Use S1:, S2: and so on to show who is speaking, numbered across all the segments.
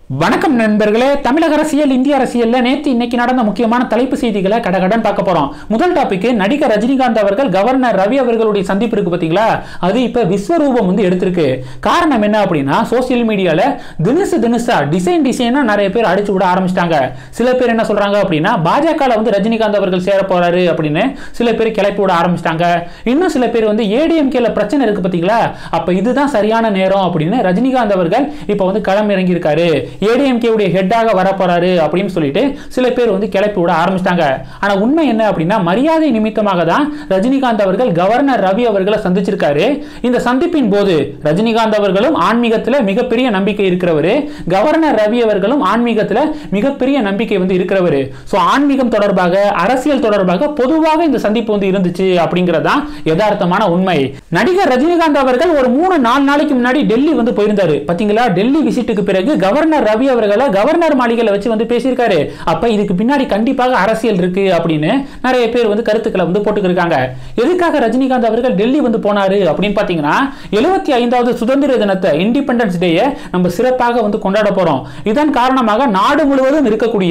S1: வணக்கம் நண்பர்களே தமிழக அரசியல் இந்திய அரசியல்ல நேத்து இன்னைக்கு நடந்த முக்கியமான தலைப்பு செய்திகளை கடகடன் பார்க்க போறோம் முதல் டாபிக் நடிகர் ரஜினிகாந்த் அவர்கள் கவர்னர் ரவி அவர்களுடைய சந்திப்பு இருக்கு பாத்தீங்களா அது இப்ப விஸ்வரூபம் வந்து எடுத்திருக்கு காரணம் என்ன அப்படின்னா சோசியல் மீடியால தினுசு தினுசா டிசைன் டிசைனா நிறைய பேர் அடிச்சு விட ஆரம்பிச்சிட்டாங்க சில பேர் என்ன சொல்றாங்க அப்படின்னா பாஜக வந்து ரஜினிகாந்த் அவர்கள் சேர போறாரு அப்படின்னு சில பேர் கிளப்பி விட ஆரம்பிச்சிட்டாங்க இன்னும் சில பேர் வந்து ஏடிஎம்கேல பிரச்சனை இருக்கு பாத்தீங்களா அப்ப இதுதான் சரியான நேரம் அப்படின்னு ரஜினிகாந்த் அவர்கள் இப்ப வந்து களம் இறங்கி இருக்காரு ஏடிஎம்கே உடைய ஹெட்டாக வர போறாரு அப்படின்னு சொல்லிட்டு சில பேர் வந்து கிளப்பி விட ஆரம்பிச்சிட்டாங்க ஆனா உண்மை என்ன அப்படின்னா மரியாதை நிமித்தமாக தான் ரஜினிகாந்த் அவர்கள் கவர்னர் ரவி அவர்களை சந்திச்சிருக்காரு இந்த சந்திப்பின் போது ரஜினிகாந்த் அவர்களும் ஆன்மீகத்துல மிகப்பெரிய நம்பிக்கை இருக்கிறவர் கவர்னர் ரவி அவர்களும் ஆன்மீகத்துல மிகப்பெரிய நம்பிக்கை வந்து இருக்கிறவர் ஸோ ஆன்மீகம் தொடர்பாக அரசியல் தொடர்பாக பொதுவாக இந்த சந்திப்பு வந்து இருந்துச்சு அப்படிங்கறதுதான் யதார்த்தமான உண்மை நடிகர் ரஜினிகாந்த் அவர்கள் ஒரு மூணு நாலு நாளைக்கு முன்னாடி டெல்லி வந்து போயிருந்தாரு பாத்தீங்களா டெல்லி விசிட்டுக்கு பிறகு கவர்னர் ரவி அவர்களை கவர்னர் மாளிகையில வச்சு வந்து பேசியிருக்காரு அப்ப இதுக்கு பின்னாடி கண்டிப்பாக அரசியல் இருக்கு அப்படின்னு நிறைய பேர் வந்து கருத்துக்களை வந்து போட்டுக்கிருக்காங்க எதுக்காக ரஜினிகாந்த் அவர்கள் டெல்லி வந்து போனாரு அப்படின்னு பாத்தீங்கன்னா எழுபத்தி ஐந்தாவது சுதந்திர தினத்தை இண்டிபெண்டன்ஸ் டேயை நம்ம சிறப்பாக வந்து கொண்டாட போறோம் இதன் காரணமாக நாடு முழுவதும் இருக்கக்கூடிய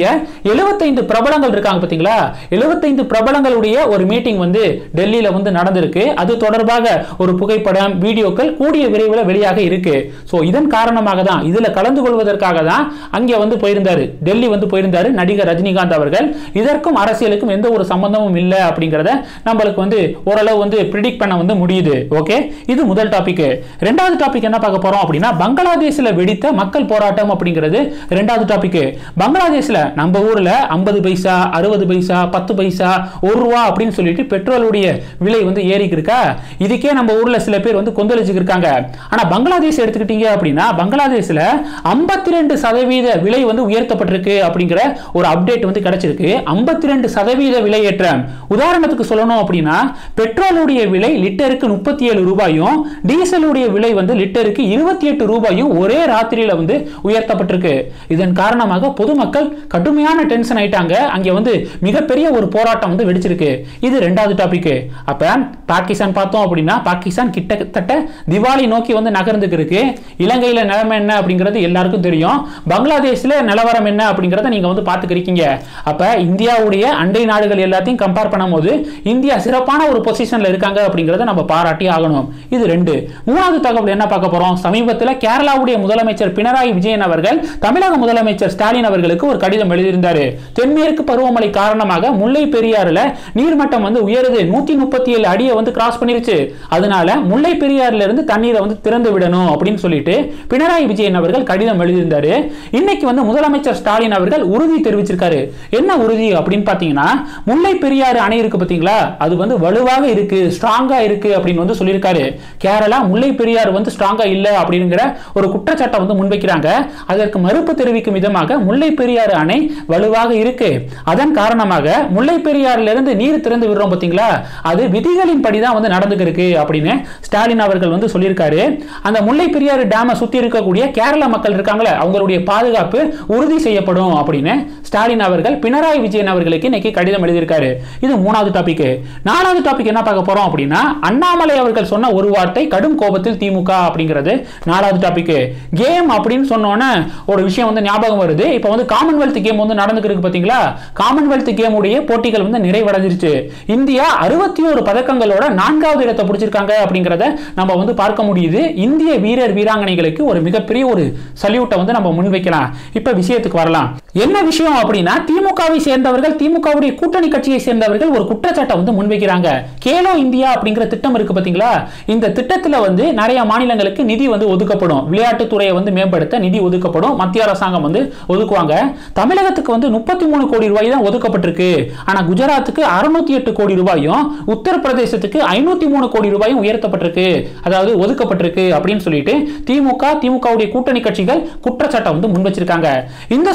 S1: 75 பிரபலங்கள் இருக்காங்க பாத்தீங்களா 75 பிரபலங்களுடைய ஒரு மீட்டிங் வந்து டெல்லியில வந்து நடந்திருக்கு அது தொடர்பாக ஒரு புகைப்படம் வீடியோக்கள் கூடிய விரைவில் வெளியாக இருக்கு ஸோ இதன் காரணமாக தான் இதுல கலந்து கொள்வதற்காக தான் அங்கே வந்து போயிருந்தாரு டெல்லி வந்து போயிருந்தாரு நடிகர் ரஜினிகாந்த் அவர்கள் இதற்கும் அரசியலுக்கும் எந்த ஒரு சம்பந்தமும் இல்லை அப்படிங்கிறத நம்மளுக்கு வந்து ஓரளவு வந்து ப்ரிடிக்ட் பண்ண வந்து முடியுது ஓகே இது முதல் டாபிக் ரெண்டாவது டாபிக் என்ன பார்க்க போறோம் அப்படின்னா பங்களாதேஷ்ல வெடித்த மக்கள் போராட்டம் அப்படிங்கிறது ரெண்டாவது டாபிக் பங்களாதேஷ்ல நம்ம ஊர்ல ஐம்பது பைசா அறுபது பைசா பத்து பைசா ஒரு ரூபா அப்படின்னு சொல்லிட்டு பெட்ரோலுடைய விலை வந்து ஏறிக்கு இருக்கா இதுக்கே நம்ம ஊர்ல சில பேர் வந்து கொந்தளிச்சுக்கு இருக்காங்க ஆனா பங்களாதேஷ் எடுத்துக்கிட்டீங்க அப்படின்னா பங்களாதேஷ்ல ஐம்பத்தி ரெண்டு சதவீத விலை வந்து உயர்த்தப்பட்டிருக்கு அப்படிங்கிற ஒரு அப்டேட் வந்து கிடைச்சிருக்கு ஐம்பத்தி ரெண்டு சதவீத விலை ஏற்றம் உதாரணத்துக்கு சொல்லணும் அப்படின்னா பெட்ரோலுடைய விலை லிட்டருக்கு முப்பத்தி ஏழு ரூபாயும் டீசலுடைய விலை வந்து லிட்டருக்கு இருபத்தி எட்டு ரூபாயும் ஒரே ராத்திரியில வந்து உயர்த்தப்பட்டிருக்கு இதன் காரணமாக பொதுமக்கள் கடுமையான டென்ஷன் ஆயிட்டாங்க அங்கே வந்து மிகப்பெரிய ஒரு போராட்டம் வந்து வெடிச்சிருக்கு இது ரெண்டாவது டாபிக் அப்ப பாகிஸ்தான் பார்த்தோம் அப்படின்னா பாகிஸ்தான் கிட்டத்தட்ட திவாலி நோக்கி வந்து நகர்ந்துக்கு இருக்கு இலங்கையில நிலைமை என்ன அப்படிங்கிறது எல்லாருக்கும் தெரியும் பங்களாதேஷ்ல நிலவரம் என்ன அப்படிங்கிறத நீங்க வந்து பார்த்துக்கிறீங்க அப்ப இந்தியாவுடைய அண்டை நாடுகள் எல்லாத்தையும் கம்பேர் பண்ணும்போது இந்தியா சிறப்பான ஒரு பொசிஷன்ல இருக்காங்க அப்படிங்கிறத நம்ம பாராட்டி ஆகணும் இது ரெண்டு மூணாவது தகவல் என்ன பார்க்க போறோம் சமீபத்தில் கேரளாவுடைய முதலமைச்சர் பினராயி விஜயன் அவர்கள் தமிழக முதலமைச்சர் ஸ்டாலின் அவர்களுக்கு ஒரு கடிதம் எழுதியிருந்தாரு தென்மேற்கு பருவமழை காரணமாக முல்லை பெரியாறுல நீர்மட்டம் வந்து உயருது நூத்தி முப்பத்தி ஏழு அடியை வந்து கிராஸ் பண்ணிருச்சு அதனால முல்லை பெரியாறுல இருந்து தண்ணீரை வந்து திறந்து விடணும் அப்படின்னு சொல்லிட்டு பினராயி விஜயன் அவர்கள் கடிதம் எழுதியிருந்தாரு இன்னைக்கு வந்து முதலமைச்சர் ஸ்டாலின் அவர்கள் உறுதி தெரிவிச்சிருக்காரு என்ன உறுதி அப்படின்னு பாத்தீங்கன்னா முல்லை பெரியாறு அணை இருக்கு பாத்தீங்களா அது வந்து வலுவாக இருக்கு ஸ்ட்ராங்கா இருக்கு அப்படின்னு வந்து சொல்லியிருக்காரு கேரளா முல்லை பெரியாறு வந்து ஸ்ட்ராங்கா இல்ல அப்படிங்கிற ஒரு குற்றச்சாட்டை வந்து முன்வைக்கிறாங்க அதற்கு மறுப்பு தெரிவிக்கும் விதமாக முல்லை பெரியாறு அணை வலுவாக இருக்கு அதன் காரணமாக முல்லை பெரியாறுல இருந்து நீர் திறந்து விடுறோம் பாத்தீங்களா அது விதிகளின் படி தான் வந்து நடந்துருக்கு அப்படின்னு ஸ்டாலின் அவர்கள் வந்து சொல்லியிருக்காரு அந்த முல்லை பெரியாறு டேமை சுத்தி இருக்கக்கூடிய கேரள மக்கள் இருக்காங்களே அவங்களுடைய பாதுகாப்பு உறுதி செய்யப்படும் அப்படின்னு ஸ்டாலின் அவர்கள் பினராயி விஜயன் அவர்களுக்கு இன்னைக்கு கடிதம் எழுதியிருக்காரு இது மூணாவது டாபிக் நாலாவது டாபிக் என்ன பார்க்க போறோம் அப்படின்னா அண்ணாமலை அவர்கள் சொன்ன ஒரு வார்த்தை கடும் கோபத்தில் திமுக அப்படிங்கிறது நாலாவது டாபிக் கேம் அப்படின்னு சொன்னோன்னே ஒரு விஷயம் வந்து ஞாபகம் வருது இப்போ வந்து காமன்வெல்த் கேம் வந்து நடந்துக்கு இருக்கு பாத்தீங்களா காமன்வெல்த் கேமுடைய போட்டிகள் வந்து நிறைவடைஞ்சிருச்சு இந்தியா அறுபத்தி ஒரு பதக்கங்களோட நான்காவது இடத்தை பிடிச்சிருக்காங்க அப்படிங்கிறத நம்ம வந்து பார்க்க முடியுது இந்திய வீரர் வீராங்கனைகளுக்கு ஒரு மிகப்பெரிய ஒரு சல்யூட்டை வந்து நம்ம முன்வைக்கலாம் இப்ப விஷயத்துக்கு வரலாம் என்ன விஷயம் அப்படின்னா திமுகவை சேர்ந்தவர்கள் திமுகவுடைய கூட்டணி கட்சியை சேர்ந்தவர்கள் ஒரு குற்றச்சாட்டை வந்து முன்வைக்கிறாங்க கேலோ இந்தியா அப்படிங்கிற திட்டம் இருக்கு பாத்தீங்களா இந்த திட்டத்துல வந்து நிறைய மாநிலங்களுக்கு நிதி வந்து ஒதுக்கப்படும் விளையாட்டுத்துறையை வந்து மேம்படுத்த நிதி ஒதுக்கப்படும் மத்திய அரசாங்கம் வந்து ஒதுக்குவாங்க தமிழகத்துக்கு வந்து முப்பத்தி மூணு கோடி ரூபாய் தான் ஒதுக்கப்பட்டிருக்கு ஆனா குஜராத்துக்கு அறுநூத்தி எட்டு கோடி ரூபாயும் உத்தரப்பிரதேசத்துக்கு ஐநூத்தி மூணு கோடி ரூபாயும் உயர்த்தப்பட்டிருக்கு அதாவது ஒதுக்கப்பட்டிருக்கு அப்படின்னு சொல்லிட்டு திமுக திமுகவுடைய கூட்டணி கட்சிகள் குற்றச்சாட்டை வந்து முன் வச்சிருக்காங்க இந்த சூழல்ல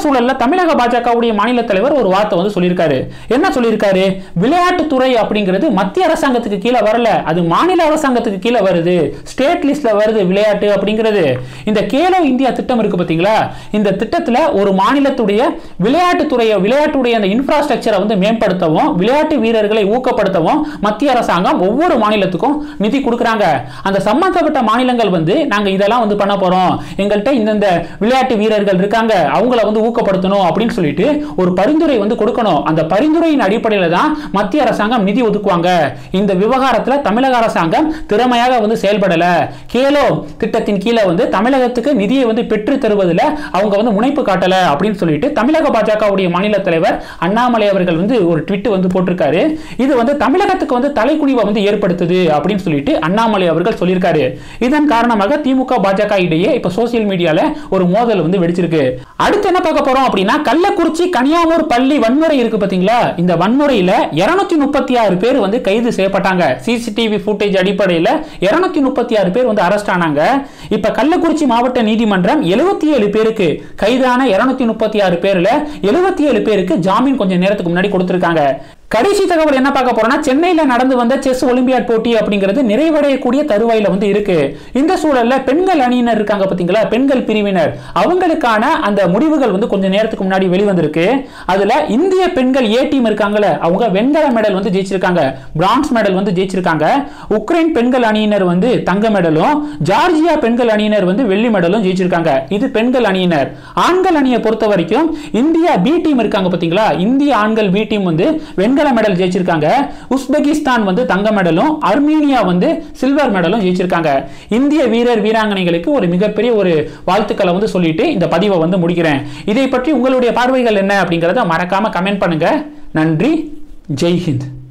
S1: தமிழக பாஜகவுடைய மாநில தலைவர் ஒரு வார்த்தை வந்து சொல்லியிருக்காரு என்ன சொல்லியிருக்காரு விளையாட்டுத்துறை அப்படிங்கிறது மத்திய அரசாங்கத்துக்கு கீழே வரல அது மாநில அரசாங்கத்துக்கு கீழே வருது ஸ்டேட் லிஸ்ட்ல வருது விளையாட்டு அப்படிங்கிறது இந்த கேலோ இந்தியா திட்டம் இருக்கு பாத்தீங்களா இந்த திட்டத்துல ஒரு மாநிலத்துடைய விளையாட்டுத்துறையை விளையாட்டுடைய அந்த இன்ஃப்ராஸ்ட்ரக்சரை வந்து மேம்படுத்தவும் விளையாட்டு வீரர்களை ஊக்கப்படுத்தவும் மத்திய அரசாங்கம் ஒவ்வொரு மாநிலத்துக்கும் நிதி கொடுக்குறாங்க அந்த சம்பந்தப்பட்ட மாநிலங்கள் வந்து நாங்க இதெல்லாம் வந்து பண்ண போறோம் எங்கள்கிட்ட இந்தந்த விளையாட்டு வீரர்கள் இருக்காங்க அவங்கள வந்து ஊக்கப்படுத்தணும் அப்படின்னு சொல்லிட்டு ஒரு பரிந்துரை வந்து கொடுக்கணும் அந்த பரிந்துரையின் அடிப்படையில் தான் மத்திய அரசாங்கம் நிதி ஒதுக்குவாங்க இந்த விவகாரத்துல தமிழக அரசாங்கம் திறமையாக வந்து செயல்படல கேலோ திட்டத்தின் கீழே வந்து தமிழகத்துக்கு நிதியை வந்து பெற்று தருவதில் அவங்க வந்து முனைப்பு காட்டல அப்படின்னு சொல்லிட்டு தமிழக பாஜகவுடைய மாநில தலைவர் அண்ணாமலை அவர்கள் வந்து ஒரு ட்விட் வந்து போட்டிருக்காரு இது வந்து தமிழகத்துக்கு வந்து தலைக்குனிவை வந்து ஏற்படுத்துது அப்படின்னு சொல்லிட்டு அண்ணாமலை அவர்கள் சொல்லியிருக்காரு இதன் காரணமாக திமுக பாஜக இடையே இப்ப சோசியல் மீடியால ஒரு மோதல் வந்து வெடிச்சிருக்கு அடுத்து என்ன பார்க்க போறோம் அப்படின்னா கள்ளக்குறிச்சி கனியாமூர் பள்ளி வன்முறை இருக்கு பாத்தீங்களா இந்த வன்முறையில இருநூத்தி முப்பத்தி ஆறு பேர் வந்து கைது செய்யப்பட்டாங்க சிசிடிவி ஃபுட்டேஜ் அடிப்படையில் இருநூத்தி முப்பத்தி ஆறு பேர் வந்து அரெஸ்ட் ஆனாங்க இப்ப கள்ளக்குறிச்சி மாவட்ட நீதிமன்றம் எழுபத்தி ஏழு பேருக்கு கைதான இருநூத்தி முப்பத்தி ஆறு பேர்ல எழுபத்தி ஏழு பேருக்கு ஜாமீன் கொஞ்சம் நேரத்துக்கு முன்னாடி கொடுத்திருக்காங்க கடைசி தகவல் என்ன பார்க்க போறோம்னா சென்னையில நடந்து வந்த செஸ் ஒலிம்பியாட் போட்டி அப்படிங்கிறது நிறைவடையக்கூடிய தருவாயில வந்து இருக்கு இந்த சூழல்ல பெண்கள் அணியினர் இருக்காங்க பாத்தீங்களா பெண்கள் பிரிவினர் அவங்களுக்கான அந்த முடிவுகள் வந்து கொஞ்சம் நேரத்துக்கு முன்னாடி வெளிவந்திருக்கு அதுல இந்திய பெண்கள் ஏ டீம் இருக்காங்கல்ல அவங்க வெண்கல மெடல் வந்து ஜெயிச்சிருக்காங்க பிரான்ஸ் மெடல் வந்து ஜெயிச்சிருக்காங்க உக்ரைன் பெண்கள் அணியினர் வந்து தங்க மெடலும் ஜார்ஜியா பெண்கள் அணியினர் வந்து வெள்ளி மெடலும் ஜெயிச்சிருக்காங்க இது பெண்கள் அணியினர் ஆண்கள் அணியை பொறுத்த வரைக்கும் இந்தியா பி டீம் இருக்காங்க பாத்தீங்களா இந்திய ஆண்கள் பி டீம் வந்து வெண்கல மெடல் ஜெயிச்சிருக்காங்க உஸ்பெகிஸ்தான் வந்து தங்க மெடலும் அர்மீனியா வந்து சில்வர் மெடலும் ஜெயிச்சிருக்காங்க இந்திய வீரர் வீராங்கனைகளுக்கு ஒரு மிகப்பெரிய ஒரு வாழ்த்துக்களை வந்து சொல்லிட்டு இந்த பதிவை வந்து முடிக்கிறேன் இதை பற்றி உங்களுடைய பார்வைகள் என்ன அப்படிங்கிறத மறக்காம கமெண்ட் பண்ணுங்க நன்றி ஜெய் ஹிந்த்